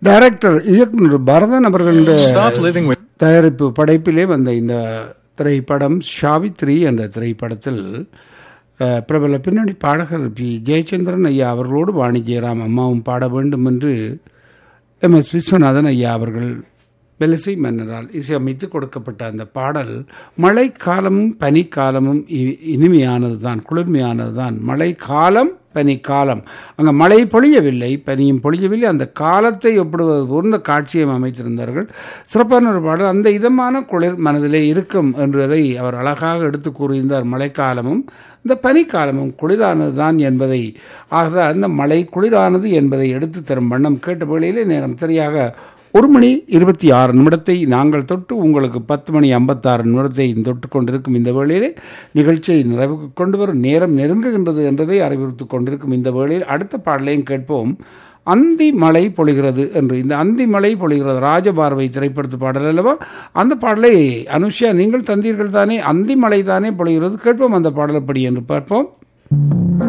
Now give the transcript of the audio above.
director இயக்குனர் பரதன் அவர்களுடைய Stop living with தயாரிப்பு படைப்பிலே வந்த இந்த திரைப்படம் சாவித்ரி என்ற திரைப்படத்தில் அஹ், பிரபல பின்னணி பாடகர் பி ஜெயச்சந்திரன் ஐயா அவர்களோடு வாணி ஜெயராம் அம்மாவும் பாட வேண்டும் என்று எம் எஸ் விஸ்வநாதன் ஐயா அவர்கள் வெலிசை மன்னரால் இசையமைத்து கொடுக்கப்பட்ட அந்த பாடல் மழைக்காலமும் பனிக்காலமும் இ- இனிமையானது தான் குளிர்மையானது தான் மழைக்காலம் பனிக்காலம் அங்கே மழை பொழியவில்லை பனியும் பொழியவில்லை அந்த காலத்தை ஒப்பிடுவது போன்ற காட்சியை அமைத்திருந்தார்கள் சிறப்பான ஒரு பாடல் அந்த இதமான குளிர் மனதிலே இருக்கும் என்றதை அவர் அழகாக எடுத்து கூறியிருந்தார் மழைக்காலமும் இந்த பனிக்காலமும் குளிரானது தான் என்பதை ஆக அந்த மழை குளிரானது என்பதை எடுத்து தரும் வண்ணம் கேட்ட வேளையிலே நேரம் சரியாக ஒரு மணி இருபத்தி ஆறு நிமிடத்தை நாங்கள் தொட்டு உங்களுக்கு பத்து மணி ஐம்பத்தாறு நிமிடத்தை தொட்டு கொண்டிருக்கும் இந்த வேளையிலே நிகழ்ச்சியை நிறைவுக்கு கொண்டு வரும் நேரம் நெருங்குகின்றது என்றதை அறிவுறுத்திக் கொண்டிருக்கும் இந்த வேளையில் அடுத்த பாடலையும் கேட்போம் அந்தி மழை பொழிகிறது என்று இந்த அந்தி மழை பொழிகிறது ராஜபார்வை திரைப்படத்து பாடல் அல்லவா அந்த பாடலை அனுஷா நீங்கள் தந்தீர்கள் தானே அந்தி மழை தானே பொழிகிறது கேட்போம் அந்த பாடலப்படி என்று பார்ப்போம்